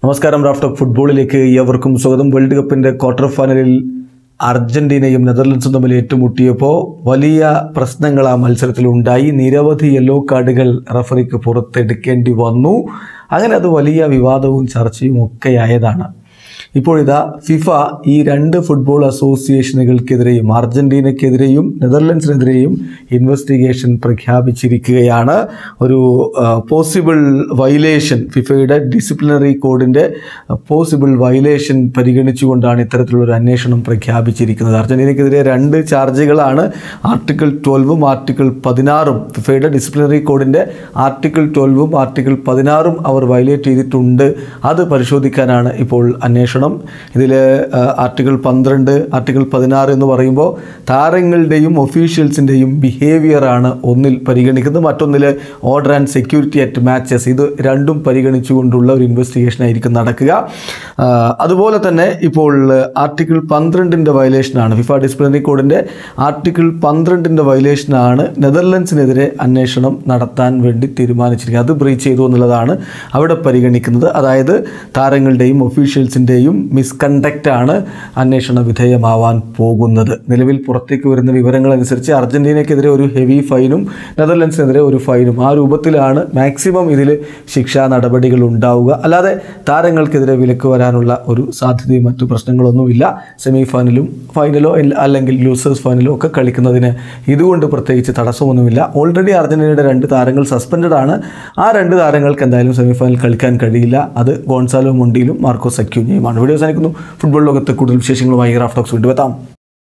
നമസ്കാരം raft of ഫുട്ബോളിലേക്ക് ഏവർക്കും സ്വാഗതം വേൾഡ് കപ്പിൻ്റെ ക്വാർട്ടർ ഫൈനലിൽ അർജന്റീനയും നെതർലൻഡ്സും തമ്മിൽ ഏറ്റുമുട്ടിയപ്പോൾ വലിയ പ്രശ്നങ്ങൾ ആ മത്സരത്തിൽ ഉണ്ടായി നിരവധി യെല്ലോ കാർഡുകൾ റഫറിക്ക് പുറത്തെടുക്കേണ്ടി വന്നു അങ്ങനെ അത് വലിയ വിവാദവും ചർച്ചയും ഒക്കെ ആയതാണ് ഇപ്പോഴിതാ ഫിഫ ഈ രണ്ട് ഫുട്ബോൾ അസോസിയേഷനുകൾക്കെതിരെയും അർജന്റീനയ്ക്കെതിരെയും നെതർലൻഡ്സിനെതിരെയും ഇൻവെസ്റ്റിഗേഷൻ പ്രഖ്യാപിച്ചിരിക്കുകയാണ് ഒരു പോസിബിൾ വയലേഷൻ ഫിഫയുടെ ഡിസിപ്ലിനറി കോഡിൻ്റെ പോസിബിൾ വയലേഷൻ പരിഗണിച്ചുകൊണ്ടാണ് ഇത്തരത്തിലുള്ളൊരു അന്വേഷണം പ്രഖ്യാപിച്ചിരിക്കുന്നത് അർജന്റീനയ്ക്കെതിരെ രണ്ട് ചാർജുകളാണ് ആർട്ടിക്കിൾ ട്വൽവും ആർട്ടിക്കിൾ പതിനാറും ഫിഫയുടെ ഡിസിപ്ലിനറി കോഡിൻ്റെ ആർട്ടിക്കിൾ ട്വൽവും ആർട്ടിക്കിൾ പതിനാറും അവർ വയലേറ്റ് ചെയ്തിട്ടുണ്ട് അത് പരിശോധിക്കാനാണ് ഇപ്പോൾ അന്വേഷണം ഇതിൽ ആർട്ടിക്കിൾ പന്ത്രണ്ട് ആർട്ടിക്കിൾ പതിനാറ് എന്ന് പറയുമ്പോൾ താരങ്ങളുടെയും ഒഫീഷ്യൽസിൻ്റെയും ബിഹേവിയറാണ് ഒന്നിൽ പരിഗണിക്കുന്നത് മറ്റൊന്നിൽ order and security at matches ഇത് രണ്ടും പരിഗണിച്ചുകൊണ്ടുള്ള ഒരു ഇൻവെസ്റ്റിഗേഷൻ ആയിരിക്കും നടക്കുക ആ, അതുപോലെ തന്നെ ഇപ്പോൾ ആർട്ടിക്കിൾ പന്ത്രണ്ടിൻ്റെ വയലേഷനാണ് ഫിഫ ഡിസിപ്ലിനറി കോഡിൻ്റെ ആർട്ടിക്കിൾ പന്ത്രണ്ടിൻ്റെ വയലേഷനാണ് നെതർലൻഡ്സിനെതിരെ അന്വേഷണം നടത്താൻ വേണ്ടി തീരുമാനിച്ചിരിക്കുന്നത് അത് ബ്രീച്ച് ചെയ്തു എന്നുള്ളതാണ് അവിടെ പരിഗണിക്കുന്നത് അതായത് താരങ്ങളുടെയും ഒഫീഷ്യൽസിൻ്റെയും മിസ്കണ്ടക്റ്റാണ് അന്വേഷണ വിധേയമാവാൻ പോകുന്നത് നിലവിൽ പുറത്തേക്ക് വരുന്ന വിവരങ്ങൾ അനുസരിച്ച് അർജന്റീനയ്ക്കെതിരെ ഒരു ഹെവി ഫൈനും നെതർലൻഡ്സിനെതിരെ ഒരു ഫൈനും ആ രൂപത്തിലാണ് മാക്സിമം ഇതിൽ ശിക്ഷാ നടപടികൾ ഉണ്ടാവുക അല്ലാതെ താരങ്ങൾക്കെതിരെ വിലക്ക് വരാനുള്ള ഒരു സാധ്യതയും മറ്റു പ്രശ്നങ്ങളൊന്നുമില്ല സെമി ഫൈനലും ഫൈനലോ ഇല്ല- അല്ലെങ്കിൽ ലൂസേഴ്സ് ഫൈനലോ ഒക്കെ കളിക്കുന്നതിന് ഇതുകൊണ്ട് പ്രത്യേകിച്ച് തടസ്സമൊന്നുമില്ല ഓൾറെഡി അർജന്റീനയുടെ രണ്ട് താരങ്ങൾ സസ്പെൻഡഡ് ആണ് ആ രണ്ട് താരങ്ങൾക്ക് എന്തായാലും സെമി ഫൈനൽ കളിക്കാൻ കഴിയില്ല അത് ഗോൺസാലോ മൊണ്ടിയിലും മാർക്കോ സക്യൂഞ്ഞയുമാണ് വീഡിയോ അവസാനിക്കുന്നു ഫുട്ബോൾ ലോകത്ത് കൂടുതൽ വിശേഷങ്ങളുമായി റാഫ്റ്റോക്സ് വീണ്ടും എത്താം